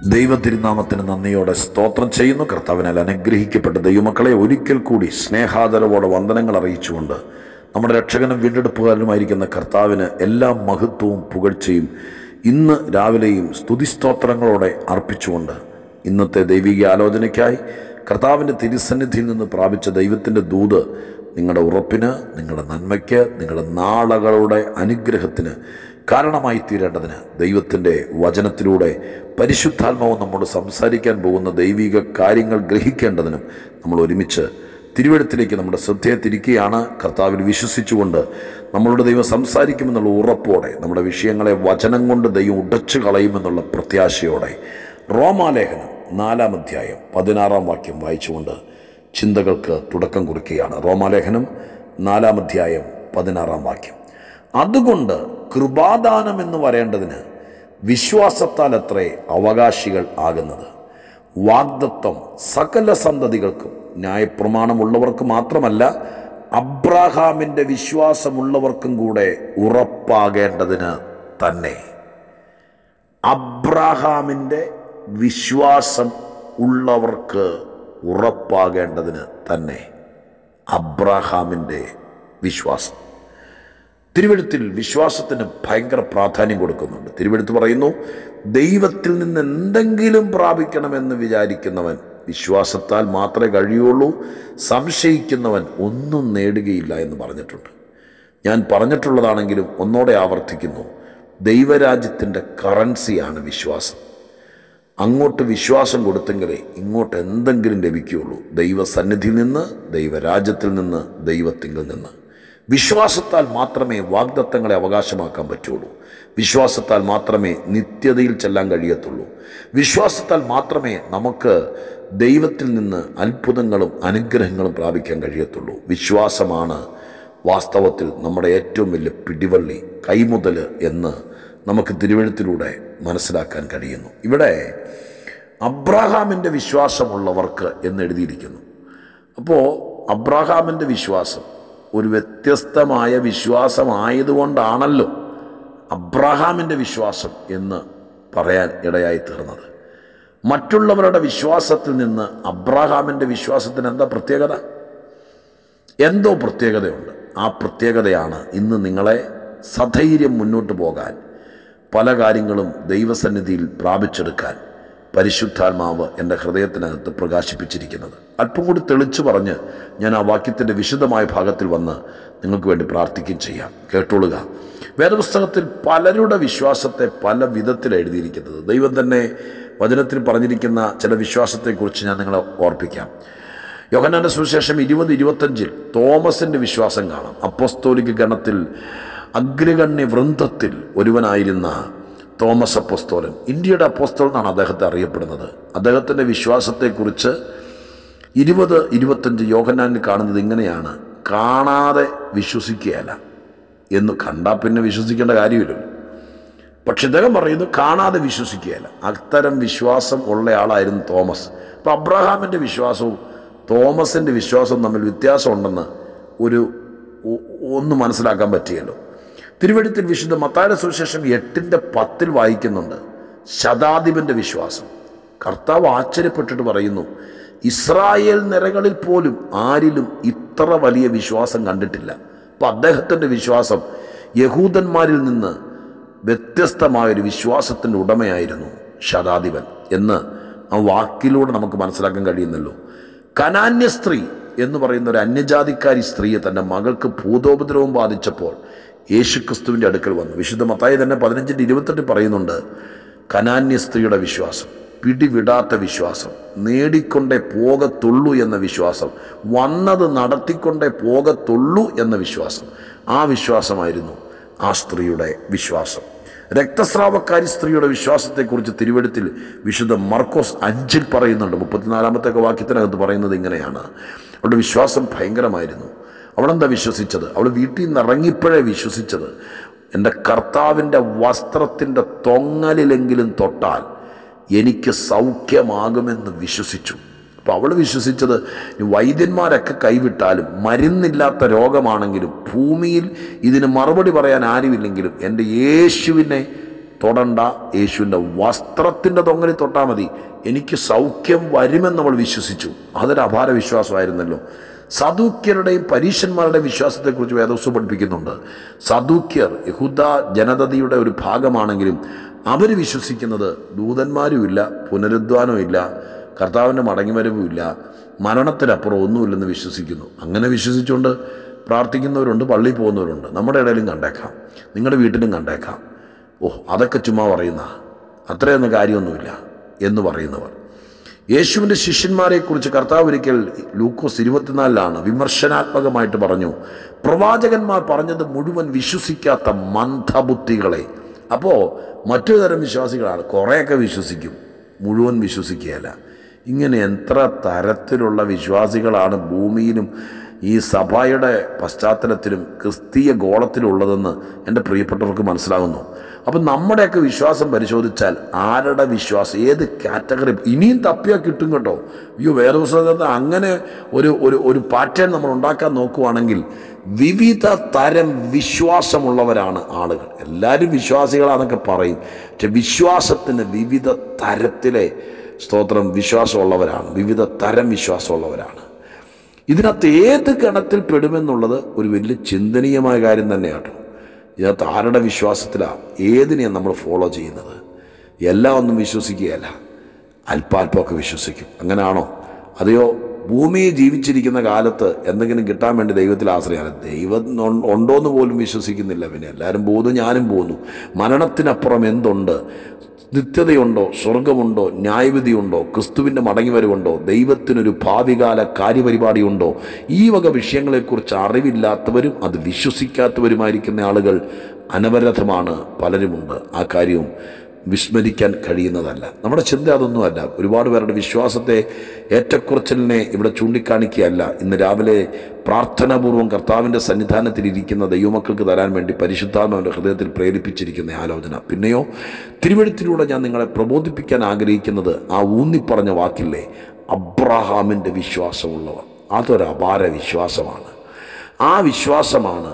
ദൈവത്തിരുനാമത്തിന് നന്ദിയോടെ സ്തോത്രം ചെയ്യുന്നു കർത്താവിനാൽ അനുഗ്രഹിക്കപ്പെട്ട ദൈവമക്കളെ ഒരിക്കൽ കൂടി സ്നേഹാദരവോടെ വന്ദനങ്ങൾ അറിയിച്ചുകൊണ്ട് നമ്മുടെ രക്ഷകനും വീണ്ടെടുപ്പുകാരനുമായിരിക്കുന്ന കർത്താവിന് എല്ലാ മഹത്വവും പുകഴ്ചയും ഇന്ന് രാവിലെയും സ്തുതിസ്തോത്രങ്ങളോടെ അർപ്പിച്ചുകൊണ്ട് ഇന്നത്തെ ദൈവിക ആലോചനയ്ക്കായി കർത്താവിൻ്റെ തിരുസന്നിധിയിൽ നിന്ന് പ്രാപിച്ച ദൈവത്തിൻ്റെ ദൂത് നിങ്ങളുടെ ഉറപ്പിന് നിങ്ങളുടെ നന്മയ്ക്ക് നിങ്ങളുടെ നാളകളുടെ അനുഗ്രഹത്തിന് കാരണമായി തീരേണ്ടതിന് ദൈവത്തിൻ്റെ വചനത്തിലൂടെ പരിശുദ്ധാത്മാവ് നമ്മോട് സംസാരിക്കാൻ പോകുന്ന ദൈവിക കാര്യങ്ങൾ ഗ്രഹിക്കേണ്ടതിനും നമ്മൾ ഒരുമിച്ച് തിരുവഴുത്തിലേക്ക് നമ്മുടെ ശ്രദ്ധയെ തിരിക്കുകയാണ് കർത്താവിൽ വിശ്വസിച്ചുകൊണ്ട് നമ്മളോട് ദൈവം സംസാരിക്കുമെന്നുള്ള ഉറപ്പോടെ നമ്മുടെ വിഷയങ്ങളെ വചനം കൊണ്ട് ദൈവം ഉടച്ചു കളയുമെന്നുള്ള പ്രത്യാശയോടെ റോമാലേഖനം നാലാം അധ്യായം പതിനാറാം വാക്യം വായിച്ചുകൊണ്ട് ചിന്തകൾക്ക് തുടക്കം കുറിക്കുകയാണ് റോമാലേഖനം നാലാം അധ്യായം പതിനാറാം വാക്യം അതുകൊണ്ട് കൃപാദാനം എന്ന് പറയേണ്ടതിന് വിശ്വാസത്താൽ അത്രേ അവകാശികൾ ആകുന്നത് വാഗ്ദത്വം സകല സന്തതികൾക്കും ന്യായപ്രമാണമുള്ളവർക്ക് മാത്രമല്ല അബ്രാഹാമിൻ്റെ വിശ്വാസമുള്ളവർക്കും കൂടെ ഉറപ്പാകേണ്ടതിന് തന്നെ അബ്രാഹാമിൻ്റെ വിശ്വാസം ഉള്ളവർക്ക് ഉറപ്പാകേണ്ടതിന് തന്നെ അബ്രാഹാമിൻ്റെ വിശ്വാസം തിരുവഴുത്തിൽ വിശ്വാസത്തിന് ഭയങ്കര പ്രാധാന്യം കൊടുക്കുന്നുണ്ട് തിരുവഴുത്ത് പറയുന്നു ദൈവത്തിൽ നിന്ന് എന്തെങ്കിലും പ്രാപിക്കണമെന്ന് വിചാരിക്കുന്നവൻ വിശ്വാസത്താൽ മാത്രമേ കഴിയുള്ളൂ സംശയിക്കുന്നവൻ ഒന്നും നേടുകയില്ല എന്ന് പറഞ്ഞിട്ടുണ്ട് ഞാൻ പറഞ്ഞിട്ടുള്ളതാണെങ്കിലും ഒന്നോടെ ആവർത്തിക്കുന്നു ദൈവരാജ്യത്തിൻ്റെ കറൻസിയാണ് വിശ്വാസം അങ്ങോട്ട് വിശ്വാസം കൊടുത്തെങ്കിലേ ഇങ്ങോട്ട് എന്തെങ്കിലും ലഭിക്കുകയുള്ളൂ ദൈവസന്നിധിയിൽ നിന്ന് ദൈവരാജ്യത്തിൽ നിന്ന് ദൈവത്തിങ്കിൽ നിന്ന് വിശ്വാസത്താൽ മാത്രമേ വാഗ്ദത്തങ്ങളെ അവകാശമാക്കാൻ പറ്റുള്ളൂ വിശ്വാസത്താൽ മാത്രമേ നിത്യതയിൽ ചെല്ലാൻ കഴിയത്തുള്ളൂ വിശ്വാസത്താൽ മാത്രമേ നമുക്ക് ദൈവത്തിൽ നിന്ന് അത്ഭുതങ്ങളും അനുഗ്രഹങ്ങളും പ്രാപിക്കാൻ കഴിയത്തുള്ളൂ വിശ്വാസമാണ് വാസ്തവത്തിൽ നമ്മുടെ ഏറ്റവും വലിയ പിടിവള്ളി കൈമുതൽ എന്ന് നമുക്ക് തിരുവഴുത്തിലൂടെ മനസ്സിലാക്കാൻ കഴിയുന്നു ഇവിടെ അബ്രാഹാമിൻ്റെ വിശ്വാസമുള്ളവർക്ക് എന്ന് എഴുതിയിരിക്കുന്നു അപ്പോൾ അബ്രാഹാമിൻ്റെ വിശ്വാസം ഒരു വ്യത്യസ്തമായ വിശ്വാസമായതുകൊണ്ടാണല്ലോ അബ്രാഹാമിൻ്റെ വിശ്വാസം എന്ന് പറയാൻ ഇടയായി തീർന്നത് മറ്റുള്ളവരുടെ വിശ്വാസത്തിൽ നിന്ന് അബ്രാഹാമിൻ്റെ വിശ്വാസത്തിന് എന്താ പ്രത്യേകത എന്തോ പ്രത്യേകതയുണ്ട് ആ പ്രത്യേകതയാണ് ഇന്ന് നിങ്ങളെ സധൈര്യം മുന്നോട്ട് പോകാൻ പല കാര്യങ്ങളും ദൈവസന്നിധിയിൽ പ്രാപിച്ചെടുക്കാൻ പരിശുദ്ധാത്മാവ് എൻ്റെ ഹൃദയത്തിനകത്ത് പ്രകാശിപ്പിച്ചിരിക്കുന്നത് അല്പം കൂടി തെളിച്ചു പറഞ്ഞ് ഞാൻ ആ വാക്യത്തിൻ്റെ വിശദമായ ഭാഗത്തിൽ വന്ന് നിങ്ങൾക്ക് വേണ്ടി പ്രാർത്ഥിക്കുകയും ചെയ്യാം കേട്ടോളുക വേദപുസ്തകത്തിൽ പലരുടെ വിശ്വാസത്തെ പല വിധത്തിൽ എഴുതിയിരിക്കുന്നത് ദൈവം തന്നെ വചനത്തിൽ പറഞ്ഞിരിക്കുന്ന ചില വിശ്വാസത്തെക്കുറിച്ച് ഞാൻ നിങ്ങളെ ഓർപ്പിക്കാം യോഹനാന്റെ സുവിശേഷം ഇരുപത് ഇരുപത്തഞ്ചിൽ തോമസിൻ്റെ വിശ്വാസം കാണാം അപ്പോസ്തോലിക ഗണത്തിൽ അഗ്രഗണ്യ വൃന്ദത്തിൽ ഒരുവനായിരുന്ന തോമസ് അപ്പോസ്തോലൻ ഇന്ത്യയുടെ അപ്പോസ്തോൽ എന്നാണ് അദ്ദേഹത്തെ അറിയപ്പെടുന്നത് അദ്ദേഹത്തിൻ്റെ വിശ്വാസത്തെക്കുറിച്ച് ഇരുപത് ഇരുപത്തഞ്ച് യോഹന്നാനിൽ കാണുന്നത് ഇങ്ങനെയാണ് കാണാതെ വിശ്വസിക്കുകയല്ല എന്ന് കണ്ടാൽ പിന്നെ വിശ്വസിക്കേണ്ട കാര്യമില്ലല്ലോ പക്ഷെ ഇദ്ദേഹം പറയുന്നു കാണാതെ വിശ്വസിക്കുകയല്ല അത്തരം വിശ്വാസം ഉള്ളയാളായിരുന്നു തോമസ് അപ്പം അബ്രഹാമിൻ്റെ വിശ്വാസവും തോമസിൻ്റെ വിശ്വാസവും തമ്മിൽ വ്യത്യാസമുണ്ടെന്ന് ഒരു ഒന്ന് മനസ്സിലാക്കാൻ പറ്റിയല്ലോ തിരുവഴുത്തിൽ വിശുദ്ധ മത്തായ സുവിശേഷം എട്ടിൻ്റെ പത്തിൽ വായിക്കുന്നുണ്ട് ശതാധിപൻ്റെ വിശ്വാസം കർത്താവ് ആശ്ചര്യപ്പെട്ടിട്ട് പറയുന്നു ഇസ്രായേൽ നിരകളിൽ പോലും ആരിലും ഇത്ര വലിയ വിശ്വാസം കണ്ടിട്ടില്ല അപ്പം അദ്ദേഹത്തിൻ്റെ വിശ്വാസം യഹൂദന്മാരിൽ നിന്ന് വ്യത്യസ്തമായൊരു വിശ്വാസത്തിൻ്റെ ഉടമയായിരുന്നു ശതാധിപൻ എന്ന് ആ വാക്കിലൂടെ നമുക്ക് മനസ്സിലാക്കാൻ കഴിയുന്നല്ലോ കനാന്യ സ്ത്രീ എന്ന് പറയുന്ന ഒരു അന്യജാതിക്കാരി സ്ത്രീയെ തൻ്റെ മകൾക്ക് ഭൂതോപദ്രവം ബാധിച്ചപ്പോൾ യേശുക്രിസ്തുവിൻ്റെ അടുക്കൽ വന്നു വിശുദ്ധ മത്തായി തന്നെ പതിനഞ്ചിൻ്റെ ഇരുപത്തെട്ടിൽ പറയുന്നുണ്ട് കനാന്യ സ്ത്രീയുടെ വിശ്വാസം പിടിവിടാത്ത വിശ്വാസം നേടിക്കൊണ്ടേ പോകത്തുള്ളൂ എന്ന വിശ്വാസം വന്നത് നടത്തിക്കൊണ്ടേ പോകത്തുള്ളൂ എന്ന വിശ്വാസം ആ വിശ്വാസമായിരുന്നു ആ സ്ത്രീയുടെ വിശ്വാസം രക്തസ്രാവക്കാരി സ്ത്രീയുടെ വിശ്വാസത്തെക്കുറിച്ച് തിരുവഴുത്തിൽ വിശുദ്ധ മർക്കോസ് അഞ്ചിൽ പറയുന്നുണ്ട് മുപ്പത്തിനാലാമത്തെ വാക്യത്തിനകത്ത് പറയുന്നത് ഇങ്ങനെയാണ് അവളുടെ വിശ്വാസം ഭയങ്കരമായിരുന്നു അവളെന്താ വിശ്വസിച്ചത് അവൾ വീട്ടിൽ നിന്ന് ഇറങ്ങിപ്പോഴേ വിശ്വസിച്ചത് എൻ്റെ കർത്താവിൻ്റെ വസ്ത്രത്തിൻ്റെ തൊങ്ങലിലെങ്കിലും തൊട്ടാൽ എനിക്ക് സൗഖ്യമാകുമെന്ന് വിശ്വസിച്ചു അപ്പോൾ അവൾ വിശ്വസിച്ചത് വൈദ്യന്മാരൊക്കെ കൈവിട്ടാലും മരുന്നില്ലാത്ത രോഗമാണെങ്കിലും ഭൂമിയിൽ ഇതിന് മറുപടി പറയാൻ ആരുമില്ലെങ്കിലും എൻ്റെ യേശുവിനെ തൊടണ്ട യേശുവിൻ്റെ വസ്ത്രത്തിൻ്റെ തൊങ്ങലിൽ തൊട്ടാൽ മതി എനിക്ക് സൗഖ്യം വരുമെന്ന് നമ്മൾ വിശ്വസിച്ചു അതൊരു അപാര വിശ്വാസമായിരുന്നല്ലോ സദൂക്യരുടെയും പരീശന്മാരുടെയും വിശ്വാസത്തെക്കുറിച്ച് വേദോസ്വം പഠിപ്പിക്കുന്നുണ്ട് സദൂക്യർ യഹൂദ ജനതയുടെ ഒരു ഭാഗമാണെങ്കിലും അവർ വിശ്വസിക്കുന്നത് ദൂതന്മാരുമില്ല പുനരുദ്ധാനവും കർത്താവിൻ്റെ മടങ്ങിവരവുമില്ല മരണത്തിനപ്പുറം ഒന്നുമില്ലെന്ന് വിശ്വസിക്കുന്നു അങ്ങനെ വിശ്വസിച്ചുകൊണ്ട് പ്രാർത്ഥിക്കുന്നവരുണ്ട് പള്ളിയിൽ പോകുന്നവരുണ്ട് നമ്മുടെ ഇടയിലും കണ്ടേക്കാം നിങ്ങളുടെ വീട്ടിലും കണ്ടേക്കാം ഓ അതൊക്കെ ചുമ്മാ പറയുന്ന അത്രയൊന്നും കാര്യമൊന്നുമില്ല എന്ന് പറയുന്നവർ യേശുവിൻ്റെ ശിഷ്യന്മാരെക്കുറിച്ച് കർത്താവ് ഒരിക്കൽ ലൂക്കോസ് ഇരുപത്തിനാലിലാണ് വിമർശനാത്മകമായിട്ട് പറഞ്ഞു പ്രവാചകന്മാർ പറഞ്ഞത് മുഴുവൻ വിശ്വസിക്കാത്ത മന്ദബുദ്ധികളെ അപ്പോൾ മറ്റൊരു തരം വിശ്വാസികളാണ് കുറേയൊക്കെ വിശ്വസിക്കും മുഴുവൻ വിശ്വസിക്കുകയല്ല ഇങ്ങനെ എത്ര തരത്തിലുള്ള വിശ്വാസികളാണ് ഭൂമിയിലും ഈ സഭയുടെ പശ്ചാത്തലത്തിലും ക്രിസ്തീയ ഗോളത്തിലുള്ളതെന്ന് എൻ്റെ പ്രിയപ്പെട്ടവർക്ക് മനസ്സിലാകുന്നു അപ്പം നമ്മുടെയൊക്കെ വിശ്വാസം പരിശോധിച്ചാൽ ആരുടെ വിശ്വാസം ഏത് കാറ്റഗറി ഇനിയും തപ്പിയാൽ കിട്ടും കേട്ടോ അയ്യോ വേറെ പുസ്തകത്തിൽ അങ്ങനെ ഒരു ഒരു ഒരു പാറ്റേൺ നമ്മൾ ഉണ്ടാക്കാൻ നോക്കുവാണെങ്കിൽ വിവിധ തരം വിശ്വാസമുള്ളവരാണ് ആളുകൾ എല്ലാവരും വിശ്വാസികളാണെന്നൊക്കെ പറയും പക്ഷെ വിശ്വാസത്തിന് വിവിധ തരത്തിലെ സ്തോത്രം വിശ്വാസമുള്ളവരാണ് വിവിധ തരം വിശ്വാസമുള്ളവരാണ് ഇതിനകത്ത് ഏത് ഗണത്തിൽ പെടുമെന്നുള്ളത് ഒരു വലിയ ചിന്തനീയമായ കാര്യം തന്നെയാണ് ഇതിനകത്ത് ആരുടെ വിശ്വാസത്തിലാണ് ഏതിനെയാണ് നമ്മൾ ഫോളോ ചെയ്യുന്നത് എല്ലാം ഒന്നും വിശ്വസിക്കുകയല്ല അല്പാൽപ്പമൊക്കെ വിശ്വസിക്കും അങ്ങനെയാണോ അതെയോ ഭൂമിയിൽ ജീവിച്ചിരിക്കുന്ന കാലത്ത് എന്തെങ്കിലും കിട്ടാൻ വേണ്ടി ദൈവത്തിൽ ആശ്രയാണ് ദൈവം ഉൺ- ഉണ്ടോയെന്ന് പോലും വിശ്വസിക്കുന്നില്ല പിന്നെ എല്ലാവരും പോകുന്നു ഞാനും പോകുന്നു മരണത്തിനപ്പുറം എന്തുണ്ട് നിത്യതയുണ്ടോ സ്വർഗമുണ്ടോ ന്യായവിധിയുണ്ടോ ക്രിസ്തുവിൻ്റെ മടങ്ങിവരവുണ്ടോ ദൈവത്തിനൊരു ഭാവികാല കാര്യപരിപാടിയുണ്ടോ ഈ വക വിഷയങ്ങളെക്കുറിച്ച് അറിവില്ലാത്തവരും അത് വിശ്വസിക്കാത്തവരുമായിരിക്കുന്ന ആളുകൾ അനവരതമാണ് പലരുമുണ്ട് ആ കാര്യവും വിസ്മരിക്കാൻ കഴിയുന്നതല്ല നമ്മുടെ ചിന്ത അതൊന്നുമല്ല ഒരുപാട് പേരുടെ വിശ്വാസത്തെ ഏറ്റക്കുറച്ചിലിനെ ഇവിടെ ചൂണ്ടിക്കാണിക്കുകയല്ല ഇന്ന് രാവിലെ പ്രാർത്ഥനാപൂർവ്വം കർത്താവിൻ്റെ സന്നിധാനത്തിൽ ഇരിക്കുന്ന ദൈവമക്കൾക്ക് തരാൻ വേണ്ടി പരിശുദ്ധാത്മാവിൻ്റെ ഹൃദയത്തിൽ പ്രേരിപ്പിച്ചിരിക്കുന്ന ആലോചന പിന്നെയോ തിരുവഴുത്തിലൂടെ ഞാൻ നിങ്ങളെ പ്രബോധിപ്പിക്കാൻ ആഗ്രഹിക്കുന്നത് ആ ഊന്നിപ്പറഞ്ഞ വാക്കില്ലേ അബ്രഹാമിൻ്റെ വിശ്വാസമുള്ളവർ അതൊരു അപാര വിശ്വാസമാണ് ആ വിശ്വാസമാണ്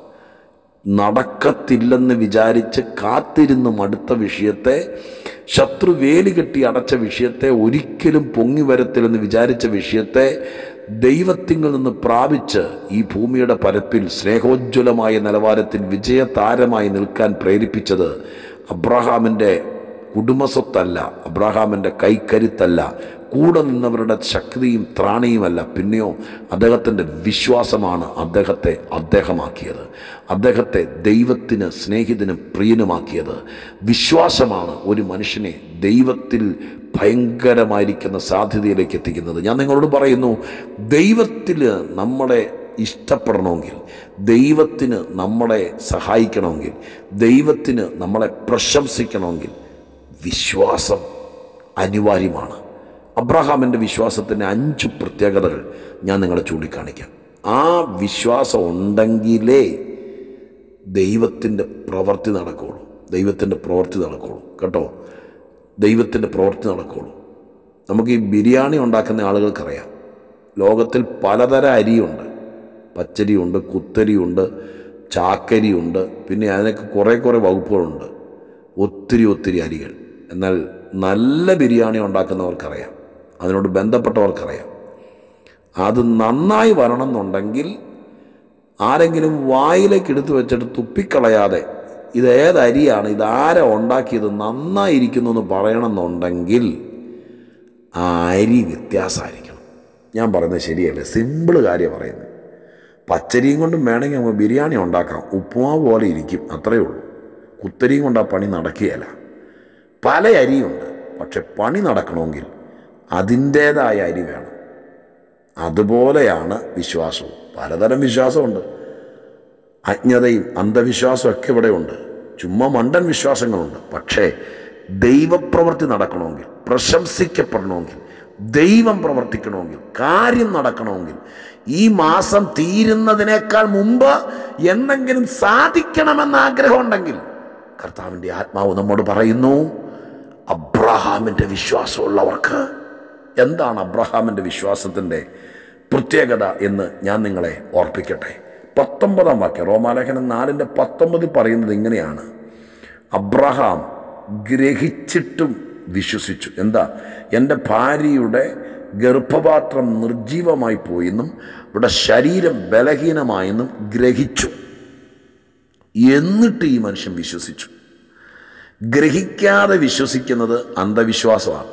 നടക്കത്തില്ലെന്ന് വിചാരിച്ച് കാത്തിരുന്ന് മടുത്ത വിഷയത്തെ ശത്രു വേലി കെട്ടി അടച്ച വിഷയത്തെ ഒരിക്കലും പൊങ്ങി വരത്തില്ലെന്ന് വിചാരിച്ച വിഷയത്തെ ദൈവത്തിങ്കിൽ നിന്ന് പ്രാപിച്ച് ഈ ഭൂമിയുടെ പരപ്പിൽ സ്നേഹോജ്വലമായ നിലവാരത്തിൽ വിജയതാരമായി നിൽക്കാൻ പ്രേരിപ്പിച്ചത് അബ്രഹാമിൻ്റെ കുടുംബസ്വത്തല്ല അബ്രഹാമിൻ്റെ കൈക്കരുത്തല്ല കൂടെ നിന്നവരുടെ ശക്തിയും ത്രാണിയുമല്ല പിന്നെയോ അദ്ദേഹത്തിൻ്റെ വിശ്വാസമാണ് അദ്ദേഹത്തെ അദ്ദേഹമാക്കിയത് അദ്ദേഹത്തെ ദൈവത്തിന് സ്നേഹിതനും പ്രിയനുമാക്കിയത് വിശ്വാസമാണ് ഒരു മനുഷ്യനെ ദൈവത്തിൽ ഭയങ്കരമായിരിക്കുന്ന സാധ്യതയിലേക്ക് എത്തിക്കുന്നത് ഞാൻ നിങ്ങളോട് പറയുന്നു ദൈവത്തിൽ നമ്മളെ ഇഷ്ടപ്പെടണമെങ്കിൽ ദൈവത്തിന് നമ്മളെ സഹായിക്കണമെങ്കിൽ ദൈവത്തിന് നമ്മളെ പ്രശംസിക്കണമെങ്കിൽ വിശ്വാസം അനിവാര്യമാണ് അബ്രഹാമിൻ്റെ വിശ്വാസത്തിൻ്റെ അഞ്ച് പ്രത്യേകതകൾ ഞാൻ നിങ്ങളെ ചൂണ്ടിക്കാണിക്കാം ആ വിശ്വാസം ഉണ്ടെങ്കിലേ ദൈവത്തിൻ്റെ പ്രവൃത്തി നടക്കുകയുള്ളൂ ദൈവത്തിൻ്റെ പ്രവൃത്തി നടക്കുകയുള്ളൂ കേട്ടോ ദൈവത്തിൻ്റെ പ്രവൃത്തി നടക്കുകയുള്ളൂ നമുക്ക് ഈ ബിരിയാണി ഉണ്ടാക്കുന്ന ആളുകൾക്കറിയാം ലോകത്തിൽ പലതരം അരിയുണ്ട് പച്ചരിയുണ്ട് കുത്തരിയുണ്ട് ചാക്കരിയുണ്ട് പിന്നെ അതിനൊക്കെ കുറേ കുറേ വകുപ്പുകളുണ്ട് ഒത്തിരി ഒത്തിരി അരികൾ എന്നാൽ നല്ല ബിരിയാണി ഉണ്ടാക്കുന്നവർക്കറിയാം അതിനോട് ബന്ധപ്പെട്ടവർക്കറിയാം അത് നന്നായി വരണം എന്നുണ്ടെങ്കിൽ ആരെങ്കിലും വായിലേക്ക് എടുത്തു വെച്ചിട്ട് തുപ്പിക്കളയാതെ ഇത് ഏത് അരിയാണ് ഇത് ആരാ ഉണ്ടാക്കിയത് നന്നായിരിക്കുന്നു എന്ന് പറയണമെന്നുണ്ടെങ്കിൽ ആ അരി വ്യത്യാസമായിരിക്കണം ഞാൻ പറയുന്നത് ശരിയല്ലേ സിമ്പിൾ കാര്യം പറയുന്നത് പച്ചരിയും കൊണ്ടും വേണമെങ്കിൽ നമുക്ക് ബിരിയാണി ഉണ്ടാക്കാം ഉപ്പുമാവ് പോലെ ഇരിക്കും അത്രയേ ഉള്ളൂ കുത്തരിയും കൊണ്ട് ആ പണി നടക്കുകയല്ല പല അരിയുണ്ട് പക്ഷെ പണി നടക്കണമെങ്കിൽ അതിൻ്റേതായ അരി വേണം അതുപോലെയാണ് വിശ്വാസവും പലതരം വിശ്വാസമുണ്ട് അജ്ഞതയും അന്ധവിശ്വാസവും ഒക്കെ ഇവിടെയുണ്ട് ചുമ്മാ മണ്ടൻ വിശ്വാസങ്ങളുണ്ട് പക്ഷേ ദൈവപ്രവൃത്തി നടക്കണമെങ്കിൽ പ്രശംസിക്കപ്പെടണമെങ്കിൽ ദൈവം പ്രവർത്തിക്കണമെങ്കിൽ കാര്യം നടക്കണമെങ്കിൽ ഈ മാസം തീരുന്നതിനേക്കാൾ മുമ്പ് എന്തെങ്കിലും സാധിക്കണമെന്ന് ആഗ്രഹമുണ്ടെങ്കിൽ കർത്താവിൻ്റെ ആത്മാവ് നമ്മോട് പറയുന്നു അബ്രഹാമിൻ്റെ വിശ്വാസമുള്ളവർക്ക് എന്താണ് അബ്രഹാമിൻ്റെ വിശ്വാസത്തിൻ്റെ പ്രത്യേകത എന്ന് ഞാൻ നിങ്ങളെ ഓർപ്പിക്കട്ടെ പത്തൊമ്പതാം വാക്യം റോമാലേഖനം നാലിൻ്റെ പത്തൊമ്പതിൽ പറയുന്നത് ഇങ്ങനെയാണ് അബ്രഹാം ഗ്രഹിച്ചിട്ടും വിശ്വസിച്ചു എന്താ എൻ്റെ ഭാര്യയുടെ ഗർഭപാത്രം നിർജീവമായി പോയെന്നും ഇവിടെ ശരീരം ബലഹീനമായെന്നും ഗ്രഹിച്ചു എന്നിട്ട് ഈ മനുഷ്യൻ വിശ്വസിച്ചു ഗ്രഹിക്കാതെ വിശ്വസിക്കുന്നത് അന്ധവിശ്വാസമാണ്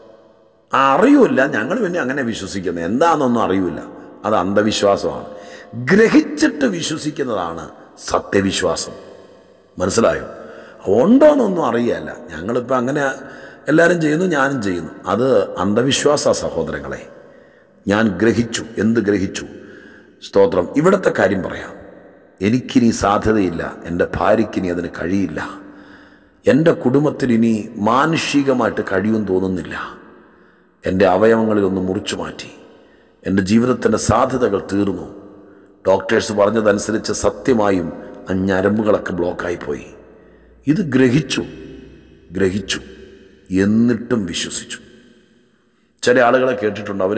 അറിയൂല ഞങ്ങൾ പിന്നെ അങ്ങനെ വിശ്വസിക്കുന്നത് എന്താണെന്നൊന്നും അറിയില്ല അത് അന്ധവിശ്വാസമാണ് ഗ്രഹിച്ചിട്ട് വിശ്വസിക്കുന്നതാണ് സത്യവിശ്വാസം മനസ്സിലായോ ഉണ്ടോയെന്നൊന്നും അറിയല്ല ഞങ്ങളിപ്പോൾ അങ്ങനെ എല്ലാവരും ചെയ്യുന്നു ഞാനും ചെയ്യുന്നു അത് അന്ധവിശ്വാസ സഹോദരങ്ങളെ ഞാൻ ഗ്രഹിച്ചു എന്ത് ഗ്രഹിച്ചു സ്തോത്രം ഇവിടുത്തെ കാര്യം പറയാം എനിക്കിനി സാധ്യതയില്ല എൻ്റെ ഭാര്യയ്ക്കിനി അതിന് കഴിയില്ല എൻ്റെ കുടുംബത്തിന് ഇനി മാനുഷികമായിട്ട് കഴിയുമെന്ന് തോന്നുന്നില്ല എൻ്റെ അവയവങ്ങളിലൊന്ന് മുറിച്ചു മാറ്റി എൻ്റെ ജീവിതത്തിൻ്റെ സാധ്യതകൾ തീർന്നു ഡോക്ടേഴ്സ് പറഞ്ഞതനുസരിച്ച് സത്യമായും ആ ഞരമ്പുകളൊക്കെ ബ്ലോക്കായി പോയി ഇത് ഗ്രഹിച്ചു ഗ്രഹിച്ചു എന്നിട്ടും വിശ്വസിച്ചു ചില ആളുകളെ കേട്ടിട്ടുണ്ട് അവർ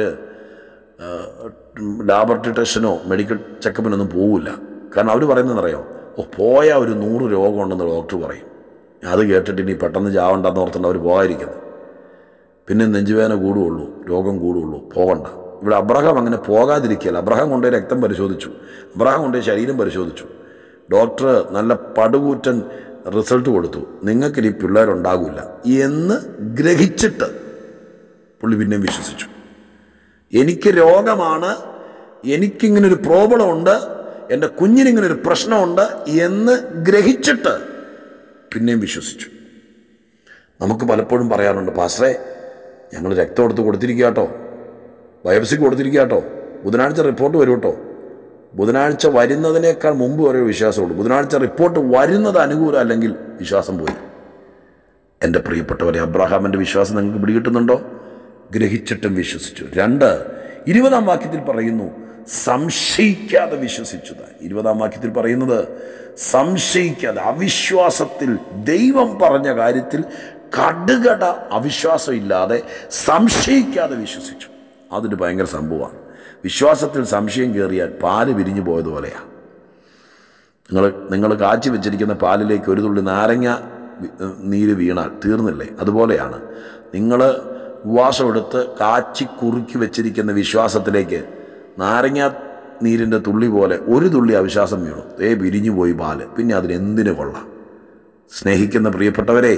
ലാബറട്ടറി ടെസ്റ്റിനോ മെഡിക്കൽ ചെക്കപ്പിനൊന്നും പോവില്ല കാരണം അവർ പറയുന്നതെന്നറിയോ ഓ പോയാൽ ഒരു നൂറ് രോഗമുണ്ടെന്ന് ഡോക്ടർ പറയും അത് കേട്ടിട്ട് ഇനി പെട്ടെന്ന് ചാവണ്ടെന്ന് ഓർത്തുകൊണ്ട് അവർ പോകാതിരിക്കുന്നത് പിന്നെ നെഞ്ചുവേദന കൂടുകയുള്ളൂ രോഗം കൂടുകയുള്ളൂ പോകണ്ട ഇവിടെ അബ്രഹാം അങ്ങനെ പോകാതിരിക്കുകയല്ല അബ്രഹാം കൊണ്ടുപോയി രക്തം പരിശോധിച്ചു അബ്രഹാം കൊണ്ടുപോയി ശരീരം പരിശോധിച്ചു ഡോക്ടർ നല്ല പടുകൂറ്റൻ റിസൾട്ട് കൊടുത്തു നിങ്ങൾക്കിനി പിള്ളേരുണ്ടാകില്ല എന്ന് ഗ്രഹിച്ചിട്ട് പുള്ളി പിന്നെയും വിശ്വസിച്ചു എനിക്ക് രോഗമാണ് എനിക്കിങ്ങനൊരു പ്രോബ്ലം ഉണ്ട് എൻ്റെ കുഞ്ഞിനിങ്ങനൊരു പ്രശ്നമുണ്ട് എന്ന് ഗ്രഹിച്ചിട്ട് പിന്നെയും വിശ്വസിച്ചു നമുക്ക് പലപ്പോഴും പറയാറുണ്ട് പാസ്റ്ററെ ഞങ്ങൾ രക്തം എടുത്ത് കൊടുത്തിരിക്കുക കേട്ടോ ബയോപ്സിക്ക് കൊടുത്തിരിക്കുക കേട്ടോ ബുധനാഴ്ച റിപ്പോർട്ട് വരും കേട്ടോ ബുധനാഴ്ച വരുന്നതിനേക്കാൾ മുമ്പ് വരെ വിശ്വാസമുള്ളൂ ബുധനാഴ്ച റിപ്പോർട്ട് വരുന്നത് അനുകൂലം അല്ലെങ്കിൽ വിശ്വാസം പോയി എൻ്റെ പ്രിയപ്പെട്ടവരെ അബ്രഹാമിൻ്റെ വിശ്വാസം നിങ്ങൾക്ക് പിടികിട്ടുന്നുണ്ടോ ഗ്രഹിച്ചിട്ടും വിശ്വസിച്ചു രണ്ട് ഇരുപതാം വാക്യത്തിൽ പറയുന്നു സംശയിക്കാതെ വിശ്വസിച്ചത് ഇരുപതാം വാക്യത്തിൽ പറയുന്നത് സംശയിക്കാതെ അവിശ്വാസത്തിൽ ദൈവം പറഞ്ഞ കാര്യത്തിൽ കടുകട അവിശ്വാസം ഇല്ലാതെ സംശയിക്കാതെ വിശ്വസിച്ചു അതൊരു ഭയങ്കര സംഭവമാണ് വിശ്വാസത്തിൽ സംശയം കയറിയാൽ പാല് വിരിഞ്ഞു പോയതുപോലെയാണ് നിങ്ങൾ നിങ്ങൾ കാച്ചി വെച്ചിരിക്കുന്ന പാലിലേക്ക് ഒരു തുള്ളി നാരങ്ങ വി- നീര് വീണാൽ തീർന്നില്ലേ അതുപോലെയാണ് നിങ്ങൾ ഉപവാസമെടുത്ത് കാച്ചി കുറുക്കി വെച്ചിരിക്കുന്ന വിശ്വാസത്തിലേക്ക് നാരങ്ങ നീരിൻ്റെ തുള്ളി പോലെ ഒരു തുള്ളി അവിശ്വാസം വീണു ദേ വിരിഞ്ഞു പോയി പാല് പിന്നെ അതിനെന്തിനു കൊള്ളാം സ്നേഹിക്കുന്ന പ്രിയപ്പെട്ടവരെ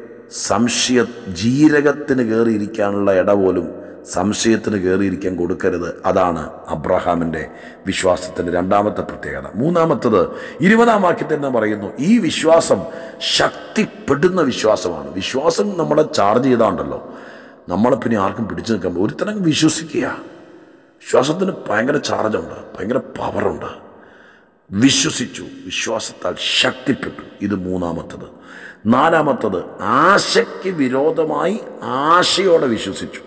സംശയ ജീരകത്തിന് കയറിയിരിക്കാനുള്ള ഇട പോലും സംശയത്തിന് കയറിയിരിക്കാൻ കൊടുക്കരുത് അതാണ് അബ്രഹാമിൻ്റെ വിശ്വാസത്തിൻ്റെ രണ്ടാമത്തെ പ്രത്യേകത മൂന്നാമത്തത് ഇരുപതാം വാക്യത്തിൽ നിന്ന് പറയുന്നു ഈ വിശ്വാസം ശക്തിപ്പെടുന്ന വിശ്വാസമാണ് വിശ്വാസം നമ്മളെ ചാർജ് ചെയ്താണ്ടല്ലോ നമ്മളെ പിന്നെ ആർക്കും പിടിച്ചു നിൽക്കാൻ പറ്റും. ഒരുത്തനങ്ങ് വിശ്വസിക്കുക വിശ്വാസത്തിന് ഭയങ്കര ചാർജുണ്ട് ഭയങ്കര പവറുണ്ട് വിശ്വസിച്ചു വിശ്വാസത്താൽ ശക്തിപ്പെട്ടു ഇത് മൂന്നാമത്തത് നാലാമത്തത് ആശയ്ക്ക് വിരോധമായി ആശയോടെ വിശ്വസിച്ചു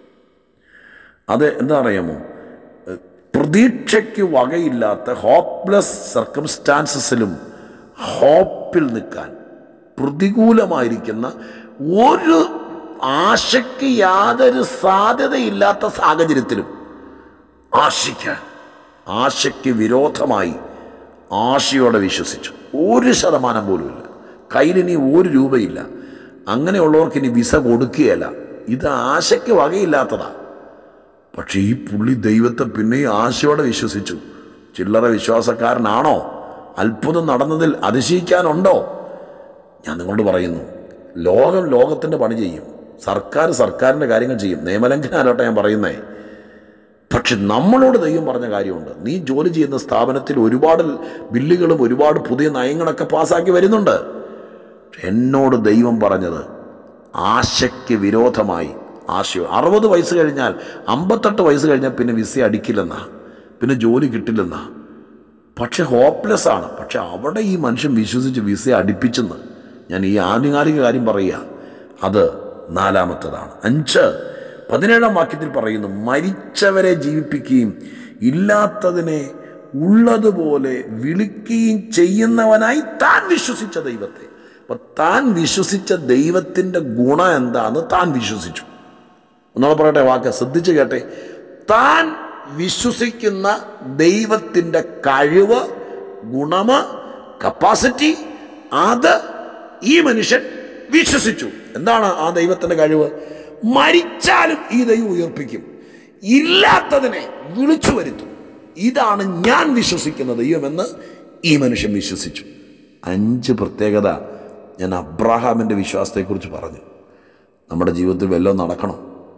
അത് എന്താ അറിയാമോ ഏഹ് പ്രതീക്ഷയ്ക്ക് വകയില്ലാത്ത ഹോപ്പ്ലെസ് സർക്കംസ്റ്റാൻസസിലും ഹോപ്പിൽ നിൽക്കാൻ പ്രതികൂലമായിരിക്കുന്ന ഒരു ആശയ്ക്ക് യാതൊരു സാധ്യതയില്ലാത്ത സാഹചര്യത്തിലും ആശിക്കാൻ ആശയ്ക്ക് വിരോധമായി ആശയോടെ വിശ്വസിച്ചു ഒരു ശതമാനം പോലുമില്ല കയ്യിലിനി ഒരു രൂപയില്ല അങ്ങനെയുള്ളവർക്ക് ഇനി വിസ കൊടുക്കുകയല്ല ഇത് ആശയ്ക്ക് വകയില്ലാത്തതാണ് പക്ഷേ ഈ പുള്ളി ദൈവത്തെ പിന്നെയും ആശയോടെ വിശ്വസിച്ചു ചില്ലറ വിശ്വാസക്കാരനാണോ അത്ഭുതം നടന്നതിൽ അതിശയിക്കാനുണ്ടോ ഞാൻ നിങ്ങളോട് പറയുന്നു ലോകം ലോകത്തിൻ്റെ പണി ചെയ്യും സർക്കാർ സർക്കാരിൻ്റെ കാര്യങ്ങൾ ചെയ്യും നിയമലംഘനമല്ലോട്ടെ ഞാൻ പറയുന്നേ പക്ഷെ നമ്മളോട് ദൈവം പറഞ്ഞ കാര്യമുണ്ട് നീ ജോലി ചെയ്യുന്ന സ്ഥാപനത്തിൽ ഒരുപാട് ബില്ലുകളും ഒരുപാട് പുതിയ നയങ്ങളൊക്കെ പാസ്സാക്കി വരുന്നുണ്ട് പക്ഷെ എന്നോട് ദൈവം പറഞ്ഞത് ആശയ്ക്ക് വിരോധമായി ആശയം അറുപത് വയസ്സ് കഴിഞ്ഞാൽ അമ്പത്തെട്ട് വയസ്സ് കഴിഞ്ഞാൽ പിന്നെ വിസ അടിക്കില്ലെന്നാ പിന്നെ ജോലി കിട്ടില്ലെന്നാ പക്ഷെ ഹോപ്പ്ലെസ് ആണ് പക്ഷെ അവിടെ ഈ മനുഷ്യൻ വിശ്വസിച്ച് വിസ അടുപ്പിച്ചെന്ന് ഞാൻ ഈ ആനുകാലിക കാര്യം പറയുക അത് നാലാമത്തതാണ് അഞ്ച് പതിനേഴാം വാക്യത്തിൽ പറയുന്നു മരിച്ചവരെ ജീവിപ്പിക്കുകയും ഇല്ലാത്തതിനെ ഉള്ളതുപോലെ വിളിക്കുകയും ചെയ്യുന്നവനായി താൻ വിശ്വസിച്ച ദൈവത്തെ അപ്പൊ താൻ വിശ്വസിച്ച ദൈവത്തിൻ്റെ ഗുണം എന്താന്ന് താൻ വിശ്വസിച്ചു ഒന്നാമത് പറയട്ടെ വാക്ക് ശ്രദ്ധിച്ച് കേട്ടെ താൻ വിശ്വസിക്കുന്ന ദൈവത്തിൻ്റെ കഴിവ് ഗുണമ് കപ്പാസിറ്റി അത് ഈ മനുഷ്യൻ വിശ്വസിച്ചു എന്താണ് ആ ദൈവത്തിന്റെ കഴിവ് മരിച്ചാലും ഈ ദൈവം ഉയർപ്പിക്കും ഇല്ലാത്തതിനെ വിളിച്ചു വരുത്തും ഇതാണ് ഞാൻ വിശ്വസിക്കുന്ന ദൈവമെന്ന് ഈ മനുഷ്യൻ വിശ്വസിച്ചു അഞ്ച് പ്രത്യേകത ഞാൻ അബ്രാഹാമിൻ്റെ വിശ്വാസത്തെക്കുറിച്ച് പറഞ്ഞു നമ്മുടെ ജീവിതത്തിൽ വല്ലതും നടക്കണം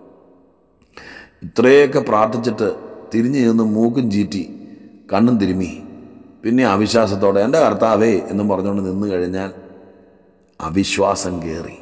ഇത്രയൊക്കെ പ്രാർത്ഥിച്ചിട്ട് തിരിഞ്ഞു നിന്ന് മൂക്കും ചീറ്റി കണ്ണും തിരുമ്മി പിന്നെ അവിശ്വാസത്തോടെ എൻ്റെ കർത്താവേ എന്നും പറഞ്ഞുകൊണ്ട് നിന്ന് കഴിഞ്ഞാൽ അവിശ്വാസം കയറി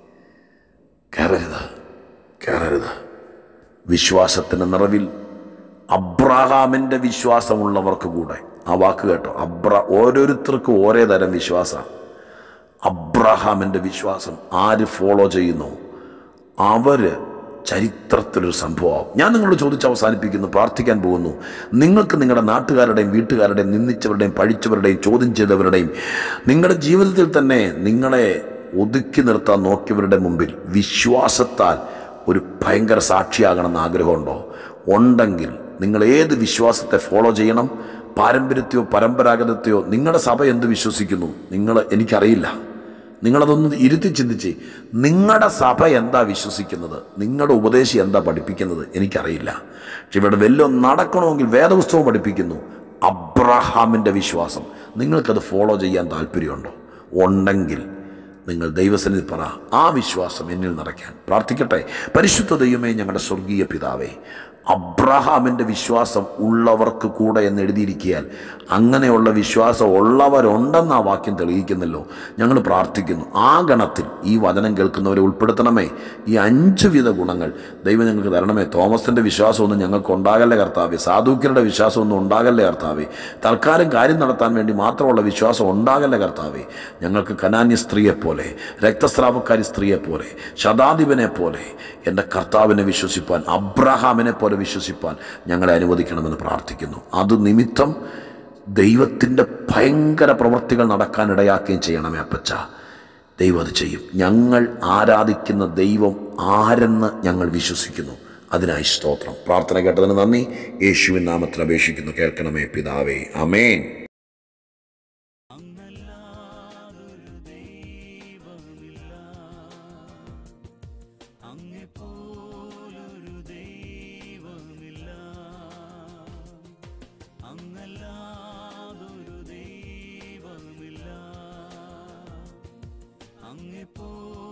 കയറരുത് കയറരുത് വിശ്വാസത്തിൻ്റെ നിറവിൽ അബ്രഹാമിൻ്റെ വിശ്വാസമുള്ളവർക്ക് കൂടെ ആ വാക്ക് കേട്ടോ അബ്ര ഓരോരുത്തർക്കും ഓരോ തരം വിശ്വാസമാണ് അബ്രഹാമിൻ്റെ വിശ്വാസം ആര് ഫോളോ ചെയ്യുന്നു അവര് ചരിത്രത്തിലൊരു സംഭവമാവും ഞാൻ നിങ്ങളോട് ചോദിച്ച് അവസാനിപ്പിക്കുന്നു പ്രാർത്ഥിക്കാൻ പോകുന്നു നിങ്ങൾക്ക് നിങ്ങളുടെ നാട്ടുകാരുടെയും വീട്ടുകാരുടെയും നിന്ദിച്ചവരുടെയും പഴിച്ചവരുടെയും ചോദ്യം ചെയ്തവരുടെയും നിങ്ങളുടെ ജീവിതത്തിൽ തന്നെ നിങ്ങളെ ഒതുക്കി നിർത്താൻ നോക്കിയവരുടെ മുമ്പിൽ വിശ്വാസത്താൽ ഒരു ഭയങ്കര സാക്ഷിയാകണമെന്ന് ആഗ്രഹമുണ്ടോ ഉണ്ടെങ്കിൽ നിങ്ങൾ ഏത് വിശ്വാസത്തെ ഫോളോ ചെയ്യണം പാരമ്പര്യത്തെയോ പരമ്പരാഗതത്തെയോ നിങ്ങളുടെ സഭ എന്ത് വിശ്വസിക്കുന്നു നിങ്ങൾ എനിക്കറിയില്ല നിങ്ങളതൊന്ന് ഇരുത്തി ചിന്തിച്ച് നിങ്ങളുടെ സഭ എന്താ വിശ്വസിക്കുന്നത് നിങ്ങളുടെ ഉപദേശി എന്താ പഠിപ്പിക്കുന്നത് എനിക്കറിയില്ല പക്ഷെ ഇവിടെ വല്ലതും നടക്കണമെങ്കിൽ വേദപുസ്തകം പഠിപ്പിക്കുന്നു അബ്രഹാമിൻ്റെ വിശ്വാസം നിങ്ങൾക്കത് ഫോളോ ചെയ്യാൻ താല്പര്യമുണ്ടോ ഉണ്ടെങ്കിൽ നിങ്ങൾ ദൈവസന്നിധി പറ ആ വിശ്വാസം എന്നിൽ നിറയ്ക്കാൻ പ്രാർത്ഥിക്കട്ടെ പരിശുദ്ധ ദൈവമേ ഞങ്ങളുടെ സ്വർഗീയ പിതാവേ അബ്രഹാമിൻ്റെ വിശ്വാസം ഉള്ളവർക്ക് കൂടെ എന്ന് എഴുതിയിരിക്കിയാൽ അങ്ങനെയുള്ള വിശ്വാസം ഉള്ളവരുണ്ടെന്ന് ആ വാക്യം തെളിയിക്കുന്നല്ലോ ഞങ്ങൾ പ്രാർത്ഥിക്കുന്നു ആ ഗണത്തിൽ ഈ വചനം കേൾക്കുന്നവരെ ഉൾപ്പെടുത്തണമേ ഈ അഞ്ച് വിധ ഗുണങ്ങൾ ദൈവം ഞങ്ങൾക്ക് തരണമേ തോമസിൻ്റെ വിശ്വാസമൊന്നും ഞങ്ങൾക്ക് ഉണ്ടാകല്ലേ കർത്താവേ സാധുക്യരുടെ വിശ്വാസമൊന്നും ഉണ്ടാകല്ലേ കർത്താവേ തൽക്കാലം കാര്യം നടത്താൻ വേണ്ടി മാത്രമുള്ള വിശ്വാസം ഉണ്ടാകല്ലേ കർത്താവേ ഞങ്ങൾക്ക് കനാന്യ സ്ത്രീയെ പോലെ രക്തസ്രാവക്കാരി സ്ത്രീയെ പോലെ ശതാധിപനെ പോലെ എൻ്റെ കർത്താവിനെ വിശ്വസിപ്പാൻ അബ്രഹാമിനെ പോലെ വിശ്വസിപ്പാൻ ഞങ്ങളെ അനുവദിക്കണമെന്ന് പ്രാർത്ഥിക്കുന്നു അത് നിമിത്തം ദൈവത്തിൻ്റെ ഭയങ്കര പ്രവൃത്തികൾ നടക്കാൻ ഇടയാക്കുകയും ചെയ്യണമേ അപ്പച്ച ദൈവം അത് ചെയ്യും ഞങ്ങൾ ആരാധിക്കുന്ന ദൈവം ആരെന്ന് ഞങ്ങൾ വിശ്വസിക്കുന്നു അതിനായി സ്തോത്രം പ്രാർത്ഥന കേട്ടതിന് നന്ദി യേശുവിൻ നാമത്തിൽ അപേക്ഷിക്കുന്നു കേൾക്കണമേ പിതാവേ അമേൻ അങ്ങല്ലാതൊരു ദൈവമില്ല അങ്ങെപ്പോലൊരു ദൈവമില്ല അങ്ങല്ലാതൊരു ദൈവമില്ല അങ്ങെപ്പോ